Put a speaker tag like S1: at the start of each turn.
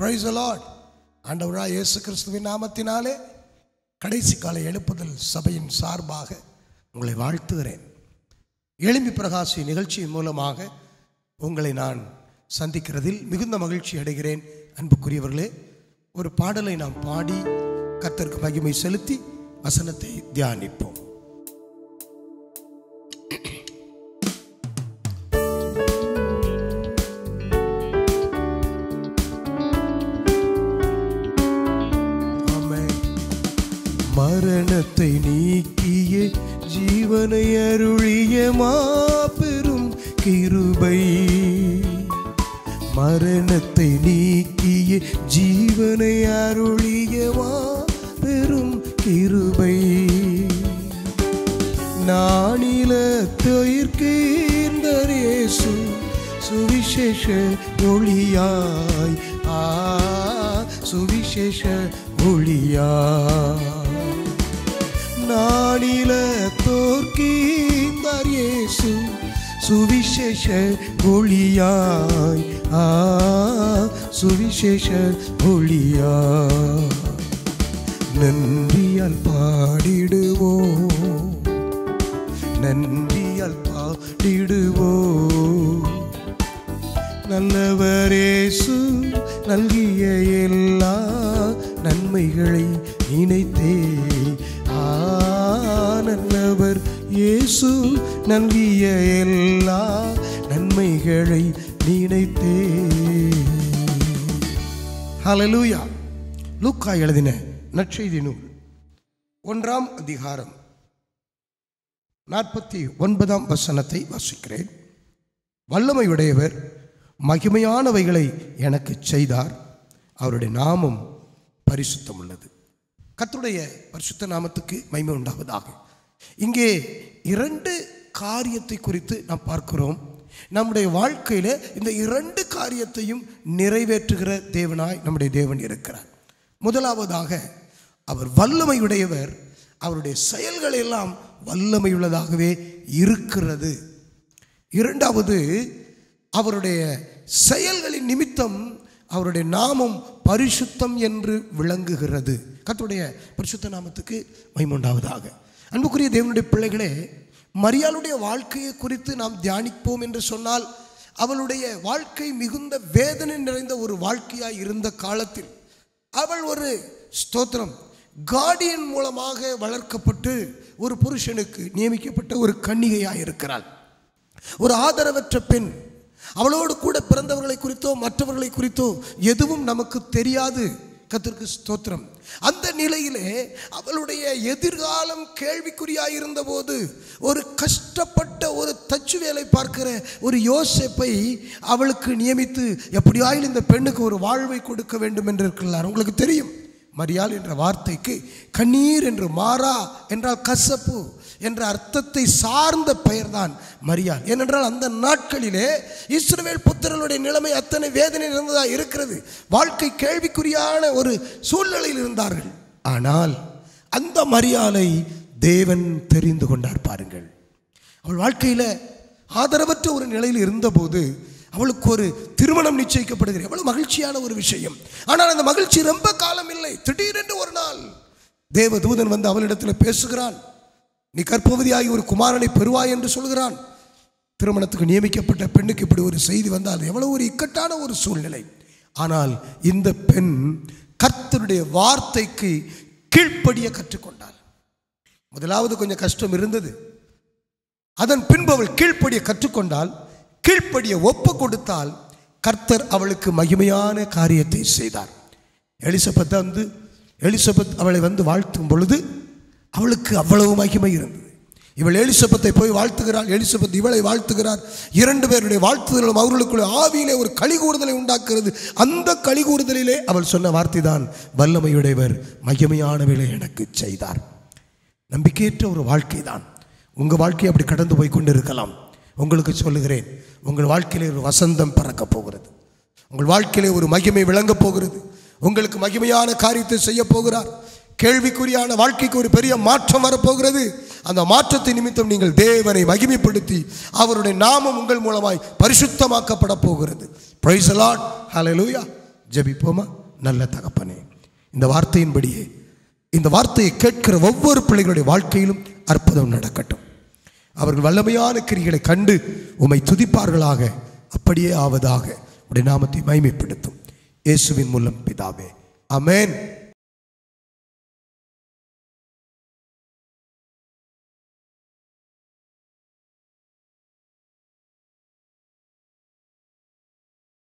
S1: Price Lord ஆண்டவராக இயேசு கிறிஸ்துவின் நாமத்தினாலே கடைசி கால எழுப்புதல் சபையின் சார்பாக உங்களை வாழ்த்துகிறேன் எளிமை பிரகாசி நிகழ்ச்சியின் மூலமாக உங்களை நான் சந்திக்கிறதில் மிகுந்த மகிழ்ச்சி அடைகிறேன் அன்புக்குரியவர்களே ஒரு பாடலை நாம் பாடி கர்த்தருக்கு மகிமை செலுத்தி வசனத்தை தியானிப்போம் ஆமென். மரணத்தை நீக்கிய ஜீவனை அருளிய மாபெரும் கிருபை மரணத்தை நீக்கிய ஜீவனை அருளிய மாபெரும் கிருபை நானில தொயிர்க்கேந்தரேசு சுவிசேஷ ஒளியாய் ஆ சுவிசேஷ ஒளியாய் நானில தோற்கீந்தார் இயேசு சுவிசேஷ ஒளியாய் ஆ சுவிசேஷ ஒளியாய் நன்றியால் பாடிடுவோம் நன்றியால் பாடிடுவோம் நல்லவரேசு நல்கிய எல்லா நன்மைகளை நினைத்தே ஆ நல்லவர் இயேசு நல்கிய எல்லா நன்மைகளை நினைத்தே ஹalleluya லூக்கா எழுதின நற்செய்தி நூல் ஒன்றாம் அதிகாரம் நாற்பத்தி ஒன்பதாம் வசனத்தை வாசிக்கிறேன் வல்லமையுடையவர் மகிமையானவைகளை எனக்கு செய்தார் அவருடைய நாமம் பரிசுத்தம் உள்ளது கர்த்தருடைய பரிசுத்த நாமத்துக்கு மகிமை உண்டாவதாக இங்கே இரண்டு காரியத்தை குறித்து நாம் பார்க்கிறோம் நம்முடைய வாழ்க்கையில் இந்த இரண்டு காரியத்தையும் நிறைவேற்றுகிற தேவனாய் நம்முடைய தேவன் இருக்கிறார் முதலாவதாக அவர் வல்லமையுடையவர் அவருடைய செயல்கள் எல்லாம் வல்லமையுள்ளதாகவே இருக்கிறது இரண்டாவது அவருடைய செயல்களின் நிமித்தம் அவருடைய நாமம் பரிசுத்தம் என்று விளங்குகிறது கர்த்தருடைய பரிசுத்த நாமத்துக்கு மைமுண்டாவதாக அன்புக்குரிய தேவனுடைய பிள்ளைகளே மரியாளுடைய வாழ்க்கையை குறித்து நாம் தியானிப்போம் என்று சொன்னால் அவளுடைய வாழ்க்கை மிகுந்த வேதனை நிறைந்த ஒரு வாழ்க்கையாய் இருந்த காலத்தில் அவள் ஒரு ஸ்தோத்திரம் கார்டியன் மூலமாக வளர்க்கப்பட்டு ஒரு புருஷனுக்கு நியமிக்கப்பட்ட ஒரு கன்னிகையாக இருக்கிறாள் ஒரு ஆதரவற்ற பெண் அவளோடு கூட பிறந்தவர்களை குறித்தோ மற்றவர்களை குறித்தோ எதுவும் நமக்கு தெரியாது கத்திற்கு ஸ்தோத்திரம் அந்த நிலையிலே அவளுடைய எதிர்காலம் கேள்விக்குறியாயிருந்த போது ஒரு கஷ்டப்பட்ட ஒரு தச்சு வேலை பார்க்கிற ஒரு யோசேப்பை அவளுக்கு நியமித்து எப்படியாயில் இந்த பெண்ணுக்கு ஒரு வாழ்வை கொடுக்க வேண்டும் என்று இருக்கிறார் உங்களுக்கு தெரியும் மரியாள் என்ற வார்த்தைக்கு கண்ணீர் என்று மாறா என்றால் கசப்பு என்ற அர்த்தத்தை சார்ந்த பெயர்தான் மரியாள் ஏனென்றால் அந்த நாட்களிலே இஸ்ரவேல் புத்திரனுடைய நிலைமை அத்தனை வேதனை இருந்ததா இருக்கிறது வாழ்க்கை கேள்விக்குறியான ஒரு சூழ்நிலையில் இருந்தார்கள் ஆனால் அந்த மரியாதை தேவன் தெரிந்து கொண்டார் பாருங்கள் அவள் வாழ்க்கையில் ஆதரவற்ற ஒரு நிலையில் இருந்தபோது அவளுக்கு ஒரு திருமணம் நிச்சயிக்கப்படுகிறது எவ்வளவு மகிழ்ச்சியான ஒரு விஷயம் ஆனால் அந்த மகிழ்ச்சி ரொம்ப காலம் இல்லை திடீரென்று ஒரு நாள் தேவ தூதன் வந்து அவளிடத்தில் பேசுகிறான் நீ கற்பவதியாகி ஒரு குமாரனை பெறுவாய் என்று சொல்கிறான் திருமணத்துக்கு நியமிக்கப்பட்ட பெண்ணுக்கு இப்படி ஒரு செய்தி வந்தால் எவ்வளவு ஒரு இக்கட்டான ஒரு சூழ்நிலை ஆனால் இந்த பெண் கர்த்தருடைய வார்த்தைக்கு கீழ்ப்படிய கற்றுக்கொண்டாள் முதலாவது கொஞ்சம் கஷ்டம் இருந்தது அதன் பின்பு அவள் கீழ்ப்படிய கற்றுக்கொண்டால் கீழ்ப்படிய ஒப்பு கொடுத்தால் கர்த்தர் அவளுக்கு மகிமையான காரியத்தை செய்தார் எலிசபெத் வந்து எலிசபெத் அவளை வந்து வாழ்த்தும் பொழுது அவளுக்கு அவ்வளவு மகிமை இருந்தது இவள் எலிசபெத்தை போய் வாழ்த்துகிறாள் எலிசபெத் இவளை வாழ்த்துகிறார் இரண்டு பேருடைய வாழ்த்துதலும் அவர்களுக்குள்ள ஆவியிலே ஒரு கலிகூறுதலை உண்டாக்குறது அந்த கலிகூறுதலிலே அவள் சொன்ன வார்த்தை தான் வல்லமையுடையவர் மகிமையானவளை எனக்கு செய்தார் நம்பிக்கையற்ற ஒரு வாழ்க்கை தான் உங்கள் வாழ்க்கை அப்படி கடந்து போய் கொண்டு இருக்கலாம் உங்களுக்கு சொல்லுகிறேன் உங்கள் வாழ்க்கையிலே ஒரு வசந்தம் பறக்கப் போகிறது உங்கள் வாழ்க்கையிலே ஒரு மகிமை விளங்கப் போகிறது உங்களுக்கு மகிமையான காரியத்தை செய்ய போகிறார் கேள்விக்குறியான வாழ்க்கைக்கு ஒரு பெரிய மாற்றம் வரப்போகிறது அந்த மாற்றத்தை நிமித்தம் நீங்கள் தேவனை மகிமைப்படுத்தி அவருடைய நாமம் உங்கள் மூலமாய் பரிசுத்தமாக்கப்பட போகிறது பிரைஸ் லார்ட் ஹalleluya ஜெபிப்போமா நல்ல தகப்பனே இந்த வார்த்தையின்படியே இந்த வார்த்தையை கேட்கிற ஒவ்வொரு பிள்ளைகளுடைய வாழ்க்கையிலும் அற்புதம் நடக்கட்டும் அவர்கள் வல்லமையான கிரிகளை கண்டு உம்மை துதிப்பார்களாக அப்படியே ஆவதாக உடைய நாமத்தை மைமைப்படுத்தும் இயேசுவின் மூலம் பிதாவே அமேன்